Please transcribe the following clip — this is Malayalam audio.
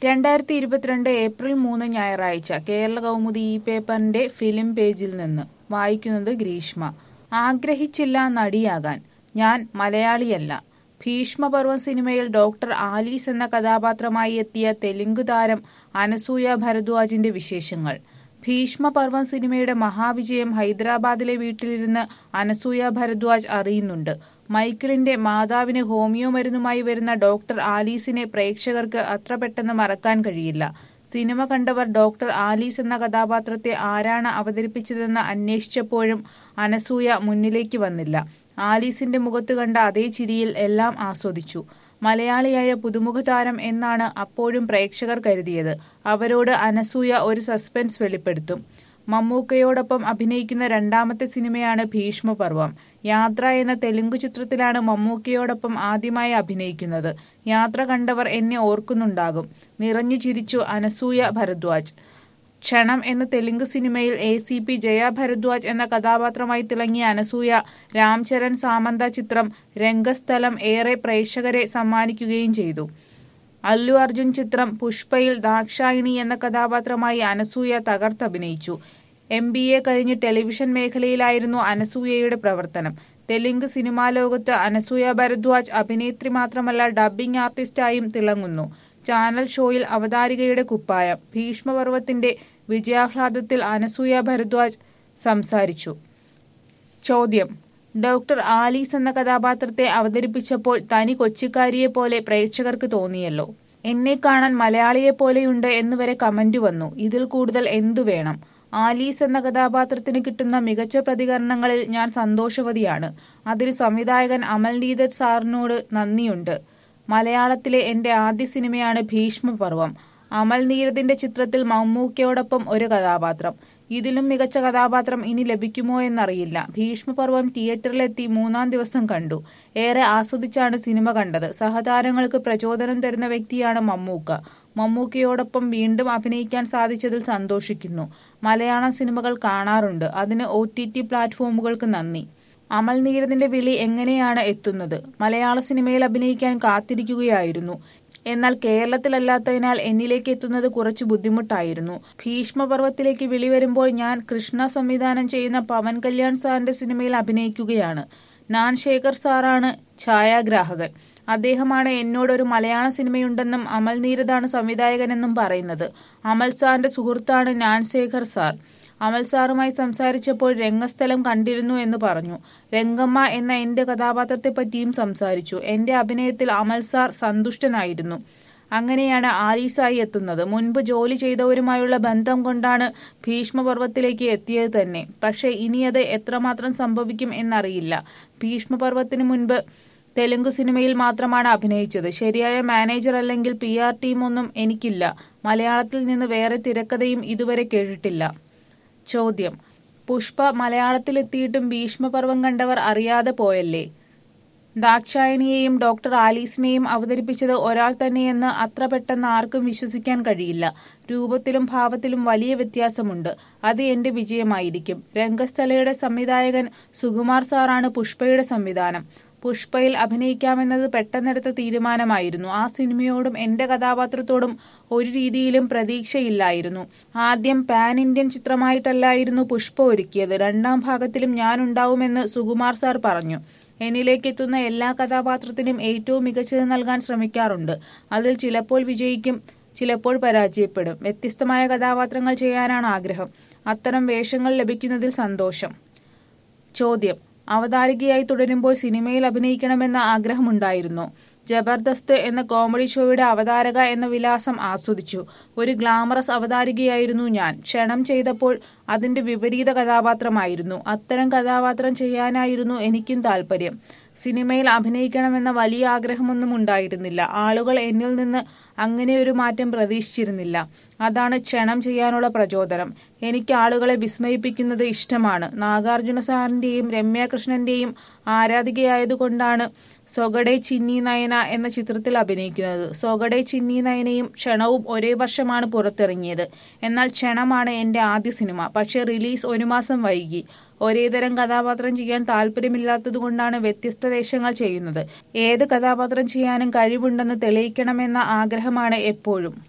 രണ്ടായിരത്തി ഇരുപത്തിരണ്ട് ഏപ്രിൽ മൂന്ന് ഞായറാഴ്ച കേരള കൗമുദി ഈ പേപ്പറിന്റെ ഫിലിം പേജിൽ നിന്ന് വായിക്കുന്നത് ഗ്രീഷ്മ ആഗ്രഹിച്ചില്ല നടിയാകാൻ ഞാൻ മലയാളിയല്ല ഭീഷ്മപർവം സിനിമയിൽ ഡോക്ടർ ആലീസ് എന്ന കഥാപാത്രമായി എത്തിയ തെലുങ്ക് താരം അനസൂയ ഭരദ്വാജിന്റെ വിശേഷങ്ങൾ ഭീഷ്മപർവം സിനിമയുടെ മഹാവിജയം ഹൈദരാബാദിലെ വീട്ടിലിരുന്ന് അനസൂയ ഭരദ്വാജ് അറിയുന്നുണ്ട് മൈക്കിളിന്റെ മാതാവിന് ഹോമിയോ മരുന്നുമായി വരുന്ന ഡോക്ടർ ആലീസിനെ പ്രേക്ഷകർക്ക് അത്ര പെട്ടെന്ന് മറക്കാൻ കഴിയില്ല സിനിമ കണ്ടവർ ഡോക്ടർ ആലീസ് എന്ന കഥാപാത്രത്തെ ആരാണ് അവതരിപ്പിച്ചതെന്ന് അന്വേഷിച്ചപ്പോഴും അനസൂയ മുന്നിലേക്ക് വന്നില്ല ആലീസിന്റെ മുഖത്ത് കണ്ട അതേ ചിരിയിൽ എല്ലാം ആസ്വദിച്ചു മലയാളിയായ പുതുമുഖ താരം എന്നാണ് അപ്പോഴും പ്രേക്ഷകർ കരുതിയത് അവരോട് അനസൂയ ഒരു സസ്പെൻസ് വെളിപ്പെടുത്തും മമ്മൂക്കയോടൊപ്പം അഭിനയിക്കുന്ന രണ്ടാമത്തെ സിനിമയാണ് ഭീഷ്മപർവം യാത്ര എന്ന തെലുങ്ക് ചിത്രത്തിലാണ് മമ്മൂക്കയോടൊപ്പം ആദ്യമായി അഭിനയിക്കുന്നത് യാത്ര കണ്ടവർ എന്നെ ഓർക്കുന്നുണ്ടാകും നിറഞ്ഞു ചിരിച്ചു അനസൂയ ഭരദ്വാജ് ക്ഷണം എന്ന തെലുങ്ക് സിനിമയിൽ A C P Jaya Bharadwaj എന്ന കഥാപാത്രമായി തിളങ്ങിയ അനസൂയ രാംചരൺ സാമന്ത ചിത്രം രംഗസ്ഥലം ഏറെ പ്രേക്ഷകരെ സമ്മാനിക്കുകയും ചെയ്തു അല്ലു അർജുൻ ചിത്രം പുഷ്പയിൽ ദാക്ഷായിണി എന്ന കഥാപാത്രമായി അനസൂയ തകർത്തഭിനയിച്ചു എം ബി എ കഴിഞ്ഞ് ടെലിവിഷൻ മേഖലയിലായിരുന്നു അനസൂയയുടെ പ്രവർത്തനം തെലുങ്ക് സിനിമാ ലോകത്ത് അനസൂയ ഭരദ്വാജ് അഭിനേത്രി മാത്രമല്ല ഡബ്ബിംഗ് ആർട്ടിസ്റ്റായും തിളങ്ങുന്നു ചാനൽ ഷോയിൽ അവതാരികയുടെ കുപ്പായം ഭീഷ്മപർവത്തിന്റെ വിജയാഹ്ലാദത്തിൽ അനസൂയ ഭരദ്വാജ് സംസാരിച്ചു ചോദ്യം ഡോക്ടർ ആലീസ് എന്ന കഥാപാത്രത്തെ അവതരിപ്പിച്ചപ്പോൾ തനി കൊച്ചിക്കാരിയെ പോലെ പ്രേക്ഷകർക്ക് തോന്നിയല്ലോ എന്നെ കാണാൻ മലയാളിയെ പോലെയുണ്ട് എന്നുവരെ കമന്റ് വന്നു ഇതിൽ കൂടുതൽ എന്തു വേണം ആലീസ് എന്ന കഥാപാത്രത്തിന് കിട്ടുന്ന മികച്ച പ്രതികരണങ്ങളിൽ ഞാൻ സന്തോഷവതിയാണ് അതിന് സംവിധായകൻ അമൽ നീരജ് സാറിനോട് നന്ദിയുണ്ട് മലയാളത്തിലെ എന്റെ ആദ്യ സിനിമയാണ് ഭീഷ്മപർവം അമൽ നീരദിന്റെ ചിത്രത്തിൽ മമ്മൂക്കയോടൊപ്പം ഒരു കഥാപാത്രം ഇതിലും മികച്ച കഥാപാത്രം ഇനി ലഭിക്കുമോ എന്നറിയില്ല ഭീഷ്മപർവം തിയേറ്ററിലെത്തി മൂന്നാം ദിവസം കണ്ടു ഏറെ ആസ്വദിച്ചാണ് സിനിമ കണ്ടത് സഹതാരങ്ങൾക്ക് പ്രചോദനം തരുന്ന വ്യക്തിയാണ് മമ്മൂക്ക മമ്മൂക്കയോടൊപ്പം വീണ്ടും അഭിനയിക്കാൻ സാധിച്ചതിൽ സന്തോഷിക്കുന്നു മലയാളം സിനിമകൾ കാണാറുണ്ട് അതിന് ഒ ടി ടി പ്ലാറ്റ്ഫോമുകൾക്ക് നന്ദി അമൽ നീരദിന്റെ വിളി എങ്ങനെയാണ് എത്തുന്നത് മലയാള സിനിമയിൽ അഭിനയിക്കാൻ കാത്തിരിക്കുകയായിരുന്നു എന്നാൽ കേരളത്തിലല്ലാത്തതിനാൽ എന്നിലേക്ക് എത്തുന്നത് കുറച്ച് ബുദ്ധിമുട്ടായിരുന്നു ഭീഷ്മപർവത്തിലേക്ക് വിളി വരുമ്പോൾ ഞാൻ കൃഷ്ണ സംവിധാനം ചെയ്യുന്ന പവൻ കല്യാൺ സാറിന്റെ സിനിമയിൽ അഭിനയിക്കുകയാണ് നാൻ ശേഖർ സാറാണ് ഛായാഗ്രാഹകൻ അദ്ദേഹമാണ് എന്നോട് ഒരു മലയാള സിനിമയുണ്ടെന്നും അമൽ നീരദാണ് സംവിധായകനെന്നും പറയുന്നത് അമൽ സാറിന്റെ സുഹൃത്താണ് നാൻ ശേഖർ സാർ അമൽ സാറുമായി സംസാരിച്ചപ്പോൾ രംഗസ്ഥലം കണ്ടിരുന്നു എന്ന് പറഞ്ഞു രംഗമ്മ എന്ന എന്റെ കഥാപാത്രത്തെ പറ്റിയും സംസാരിച്ചു എന്റെ അഭിനയത്തിൽ അമൽ സാർ സന്തുഷ്ടനായിരുന്നു അങ്ങനെയാണ് ആലീസായി എത്തുന്നത് മുൻപ് ജോലി ചെയ്തവരുമായുള്ള ബന്ധം കൊണ്ടാണ് ഭീഷ്മപർവത്തിലേക്ക് എത്തിയത് തന്നെ പക്ഷേ ഇനി അത് എത്രമാത്രം സംഭവിക്കും എന്നറിയില്ല ഭീഷ്മപർവത്തിന് മുൻപ് തെലുങ്ക് സിനിമയിൽ മാത്രമാണ് അഭിനയിച്ചത് ശരിയായ മാനേജർ അല്ലെങ്കിൽ പി ആർ ടീമൊന്നും എനിക്കില്ല മലയാളത്തിൽ നിന്ന് വേറെ തിരക്കഥയും ഇതുവരെ കേട്ടിട്ടില്ല ചോദ്യം പുഷ്പ മലയാളത്തിലെത്തിയിട്ടും ഭീഷ്മപർവം കണ്ടവർ അറിയാതെ പോയല്ലേ ദാക്ഷായണിയെയും ഡോക്ടർ ആലീസിനെയും അവതരിപ്പിച്ചത് ഒരാൾ തന്നെയെന്ന് അത്ര പെട്ടെന്ന് ആർക്കും വിശ്വസിക്കാൻ കഴിയില്ല രൂപത്തിലും ഭാവത്തിലും വലിയ വ്യത്യാസമുണ്ട് അത് എന്റെ വിജയമായിരിക്കും രംഗസ്ഥലയുടെ സംവിധായകൻ സുകുമാർ സാറാണ് പുഷ്പയുടെ സംവിധാനം പുഷ്പയിൽ അഭിനയിക്കാമെന്നത് പെട്ടെന്നെടുത്ത തീരുമാനമായിരുന്നു ആ സിനിമയോടും എന്റെ കഥാപാത്രത്തോടും ഒരു രീതിയിലും പ്രതീക്ഷയില്ലായിരുന്നു ആദ്യം പാൻ ഇന്ത്യൻ ചിത്രമായിട്ടല്ലായിരുന്നു പുഷ്പ ഒരുക്കിയത് രണ്ടാം ഭാഗത്തിലും ഞാനുണ്ടാവുമെന്ന് സുകുമാർ സാർ പറഞ്ഞു എന്നിലേക്ക് എത്തുന്ന എല്ലാ കഥാപാത്രത്തിനും ഏറ്റവും മികച്ചത് നൽകാൻ ശ്രമിക്കാറുണ്ട് അതിൽ ചിലപ്പോൾ വിജയിക്കും ചിലപ്പോൾ പരാജയപ്പെടും വ്യത്യസ്തമായ കഥാപാത്രങ്ങൾ ചെയ്യാനാണ് ആഗ്രഹം അത്തരം വേഷങ്ങൾ ലഭിക്കുന്നതിൽ സന്തോഷം ചോദ്യം അവതാരികയായി തുടരുമ്പോൾ സിനിമയിൽ അഭിനയിക്കണമെന്ന ആഗ്രഹമുണ്ടായിരുന്നു ജബർദസ്ത് എന്ന കോമഡി ഷോയുടെ അവതാരക എന്ന വിലാസം ആസ്വദിച്ചു ഒരു ഗ്ലാമറസ് അവതാരികയായിരുന്നു ഞാൻ ക്ഷണം ചെയ്തപ്പോൾ അതിന്റെ വിപരീത കഥാപാത്രമായിരുന്നു അത്തരം കഥാപാത്രം ചെയ്യാനായിരുന്നു എനിക്കും താല്പര്യം സിനിമയിൽ അഭിനയിക്കണമെന്ന വലിയ ആഗ്രഹമൊന്നും ഉണ്ടായിരുന്നില്ല ആളുകൾ എന്നിൽ നിന്ന് അങ്ങനെ ഒരു മാറ്റം പ്രതീക്ഷിച്ചിരുന്നില്ല അതാണ് ക്ഷണം ചെയ്യാനുള്ള പ്രചോദനം എനിക്ക് ആളുകളെ വിസ്മയിപ്പിക്കുന്നത് ഇഷ്ടമാണ് നാഗാർജുന സാറിന്റെയും രമ്യ കൃഷ്ണന്റെയും ആരാധികയായതുകൊണ്ടാണ് സൊഗഡെ ചിന്നി നയന എന്ന ചിത്രത്തിൽ അഭിനയിക്കുന്നത് സൊഗഡെ ചിന്നി നയനയും ക്ഷണവും ഒരേ വർഷമാണ് പുറത്തിറങ്ങിയത് എന്നാൽ ക്ഷണമാണ് എന്റെ ആദ്യ സിനിമ പക്ഷേ റിലീസ് ഒരു മാസം വൈകി ഒരേതരം കഥാപാത്രം ചെയ്യാൻ താല്പര്യമില്ലാത്തതുകൊണ്ടാണ് വ്യത്യസ്ത വേഷങ്ങൾ ചെയ്യുന്നത് ഏത് കഥാപാത്രം ചെയ്യാനും കഴിവുണ്ടെന്ന് തെളിയിക്കണമെന്ന ആഗ്രഹമാണ് എപ്പോഴും